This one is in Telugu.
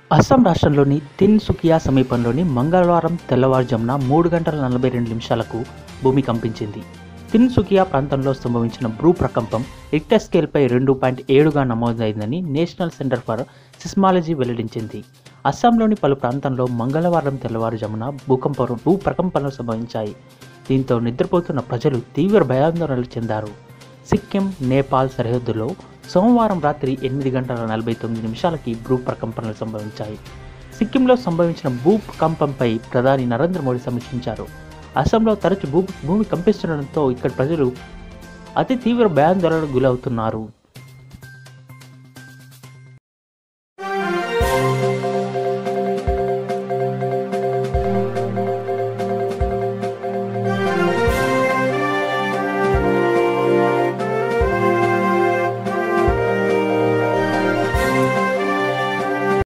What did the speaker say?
అస్సాం రాష్ట్రంలోని తిన్సుకియా సమీపంలోని మంగళవారం తెల్లవారుజామున మూడు గంటల నలభై రెండు నిమిషాలకు భూమి కంపించింది తిన్సుకియా ప్రాంతంలో సంభవించిన భూ ప్రకంపం రిక్టర్ స్కేల్పై రెండు పాయింట్ ఏడుగా నమోదైందని నేషనల్ సెంటర్ ఫర్ సిస్మాలజీ వెల్లడించింది అస్సాంలోని పలు ప్రాంతాల్లో మంగళవారం తెల్లవారుజామున భూకంపం భూ ప్రకంపనలు సంభవించాయి దీంతో నిద్రపోతున్న ప్రజలు తీవ్ర భయాందోళనలు చెందారు సిక్కిం నేపాల్ సరిహద్దులో సోమవారం రాత్రి ఎనిమిది గంటల నలభై తొమ్మిది నిమిషాలకి భూ ప్రకంపనలు సంభవించాయి సిక్కింలో సంభవించిన భూ కంపంపై ప్రధాని నరేంద్ర మోడీ సమీక్షించారు అస్సాంలో తరచు భూ భూమి కంపిస్తుండటంతో ఇక్కడ ప్రజలు అతి తీవ్ర భయాందోళనకు గురవుతున్నారు